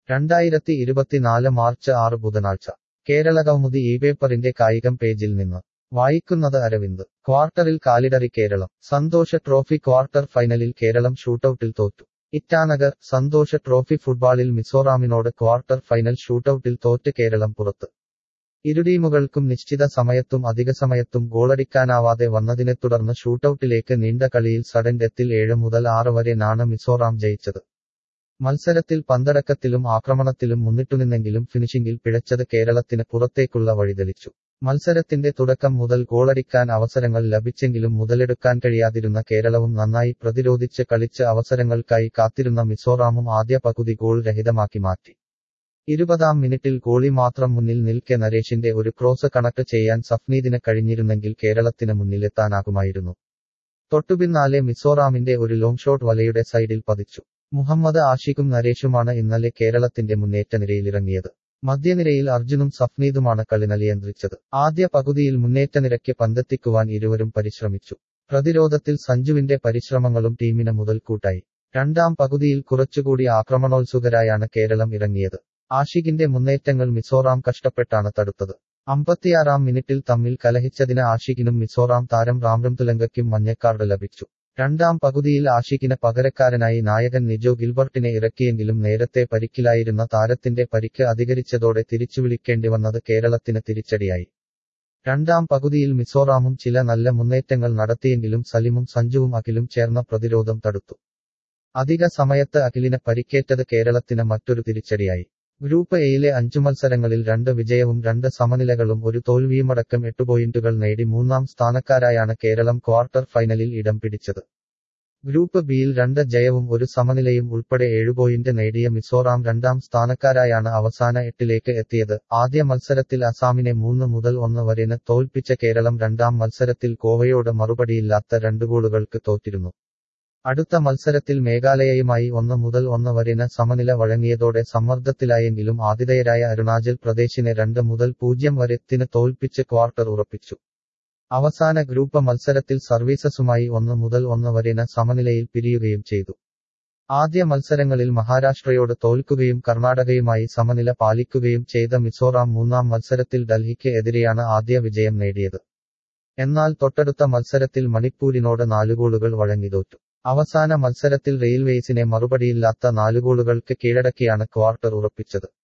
രണ്ടായിരത്തി ഇരുപത്തിനാല് മാർച്ച് ആറ് ബുധനാഴ്ച കേരളകൗമുദി ഈ പേപ്പറിന്റെ കായികം പേജിൽ നിന്ന് വായിക്കുന്നത് അരവിന്ദ് ക്വാർട്ടറിൽ കാലിടറി കേരളം സന്തോഷ ട്രോഫി ക്വാർട്ടർ ഫൈനലിൽ കേരളം ഷൂട്ടൌട്ടിൽ തോറ്റു ഇറ്റാനഗർ സന്തോഷ ട്രോഫി ഫുട്ബോളിൽ മിസോറാമിനോട് ക്വാർട്ടർ ഫൈനൽ ഷൂട്ടൌട്ടിൽ തോറ്റ് കേരളം പുറത്ത് ഇരു ടീമുകൾക്കും നിശ്ചിത സമയത്തും അധികസമയത്തും ഗോളടിക്കാനാവാതെ വന്നതിനെ തുടർന്ന് ഷൂട്ടൌട്ടിലേക്ക് നീണ്ട കളിയിൽ സഡൻ ഡെത്തിൽ ഏഴ് മുതൽ ആറ് വരെ നാണ് മിസോറാം ജയിച്ചത് മത്സരത്തിൽ പന്തടക്കത്തിലും ആക്രമണത്തിലും മുന്നിട്ടുനിന്നെങ്കിലും ഫിനിഷിംഗിൽ പിഴച്ചത് കേരളത്തിന് പുറത്തേക്കുള്ള വഴിതെളിച്ചു മത്സരത്തിന്റെ തുടക്കം മുതൽ ഗോളടിക്കാൻ അവസരങ്ങൾ ലഭിച്ചെങ്കിലും മുതലെടുക്കാൻ കഴിയാതിരുന്ന കേരളവും നന്നായി പ്രതിരോധിച്ച് കളിച്ച് അവസരങ്ങൾക്കായി കാത്തിരുന്ന മിസോറാമും ആദ്യ പകുതി ഗോൾ രഹിതമാക്കി മാറ്റി ഇരുപതാം മിനിറ്റിൽ ഗോളി മാത്രം മുന്നിൽ നിൽക്കെ നരേഷിന്റെ ഒരു ക്രോസ് കണക്ട് ചെയ്യാൻ സഫ്നീദിന് കഴിഞ്ഞിരുന്നെങ്കിൽ കേരളത്തിന് മുന്നിലെത്താനാകുമായിരുന്നു തൊട്ടുപിന്നാലെ മിസോറാമിന്റെ ഒരു ലോങ് ഷോട്ട് വലയുടെ സൈഡിൽ പതിച്ചു മുഹമ്മദ് ആഷിഖും നരേഷുമാണ് ഇന്നലെ കേരളത്തിന്റെ മുന്നേറ്റ നിരയിലിറങ്ങിയത് മധ്യനിരയിൽ അർജുനും സഫ്നീദുമാണ് കളി നിയന്ത്രിച്ചത് ആദ്യ പകുതിയിൽ മുന്നേറ്റ നിരക്ക് പന്തെത്തിക്കുവാൻ ഇരുവരും പരിശ്രമിച്ചു പ്രതിരോധത്തിൽ സഞ്ജുവിന്റെ പരിശ്രമങ്ങളും ടീമിന് മുതൽക്കൂട്ടായി രണ്ടാം പകുതിയിൽ കുറച്ചുകൂടി ആക്രമണോത്സുകരായാണ് കേരളം ഇറങ്ങിയത് ആഷിഖിന്റെ മുന്നേറ്റങ്ങൾ മിസോറാം കഷ്ടപ്പെട്ടാണ് തടുത്തത് അമ്പത്തിയാറാം മിനിറ്റിൽ തമ്മിൽ കലഹിച്ചതിന് ആഷിഖിനും മിസോറാം താരം റാംറം തുലങ്കയ്ക്കും മഞ്ഞക്കാർഡ് ലഭിച്ചു രണ്ടാം പകുതിയിൽ ആഷിഖിന് പകരക്കാരനായി നായകൻ നിജോ ഗിൽബർട്ടിനെ ഇറക്കിയെങ്കിലും നേരത്തെ പരിക്കിലായിരുന്ന താരത്തിന്റെ പരിക്ക് അധികരിച്ചതോടെ തിരിച്ചുവിളിക്കേണ്ടി വന്നത് കേരളത്തിന് തിരിച്ചടിയായി രണ്ടാം പകുതിയിൽ മിസോറാമും ചില നല്ല മുന്നേറ്റങ്ങൾ നടത്തിയെങ്കിലും സലിമും സഞ്ജുവും അഖിലും ചേർന്ന പ്രതിരോധം തടുത്തു അധിക സമയത്ത് അഖിലിന് പരിക്കേറ്റത് കേരളത്തിന് മറ്റൊരു തിരിച്ചടിയായി ഗ്രൂപ്പ് എയിലെ അഞ്ചു മത്സരങ്ങളിൽ രണ്ട് വിജയവും രണ്ട് സമനിലകളും ഒരു തോൽവിയുമടക്കം എട്ട് പോയിന്റുകൾ നേടി മൂന്നാം സ്ഥാനക്കാരായാണ് കേരളം ക്വാർട്ടർ ഫൈനലിൽ ഇടം പിടിച്ചത് ഗ്രൂപ്പ് ബിയിൽ രണ്ട് ജയവും ഒരു സമനിലയും ഉൾപ്പെടെ ഏഴു പോയിന്റ് നേടിയ മിസോറാം രണ്ടാം സ്ഥാനക്കാരായാണ് അവസാന എട്ടിലേക്ക് എത്തിയത് ആദ്യ മത്സരത്തിൽ അസാമിനെ മൂന്ന് മുതൽ ഒന്ന് വരെന് തോൽപ്പിച്ച കേരളം രണ്ടാം മത്സരത്തിൽ ഗോവയോട് മറുപടിയില്ലാത്ത രണ്ട് ഗോളുകൾക്ക് തോറ്റിരുന്നു അടുത്ത മത്സരത്തിൽ മേഘാലയയുമായി ഒന്ന് മുതൽ ഒന്ന് വരെന് സമനില വഴങ്ങിയതോടെ സമ്മർദ്ദത്തിലായെങ്കിലും ആതിഥേയരായ അരുണാചൽ പ്രദേശിനെ രണ്ട് മുതൽ പൂജ്യം വരെത്തിന് തോൽപ്പിച്ച് ക്വാർട്ടർ ഉറപ്പിച്ചു അവസാന ഗ്രൂപ്പ് മത്സരത്തിൽ സർവീസസുമായി ഒന്ന് മുതൽ ഒന്ന് വരെന് സമനിലയിൽ പിരിയുകയും ചെയ്തു ആദ്യ മത്സരങ്ങളിൽ മഹാരാഷ്ട്രയോട് തോൽക്കുകയും കർണാടകയുമായി സമനില പാലിക്കുകയും ചെയ്ത മിസോറാം മൂന്നാം മത്സരത്തിൽ ഡൽഹിക്ക് എതിരെയാണ് ആദ്യ വിജയം നേടിയത് എന്നാൽ തൊട്ടടുത്ത മത്സരത്തിൽ മണിപ്പൂരിനോട് നാല് ഗോളുകൾ വഴങ്ങി തോറ്റു അവസാന മത്സരത്തിൽ റെയിൽവേസിനെ മറുപടിയില്ലാത്ത നാല് ഗോളുകൾക്ക് കീഴടക്കിയാണ് ക്വാർട്ടർ ഉറപ്പിച്ചത്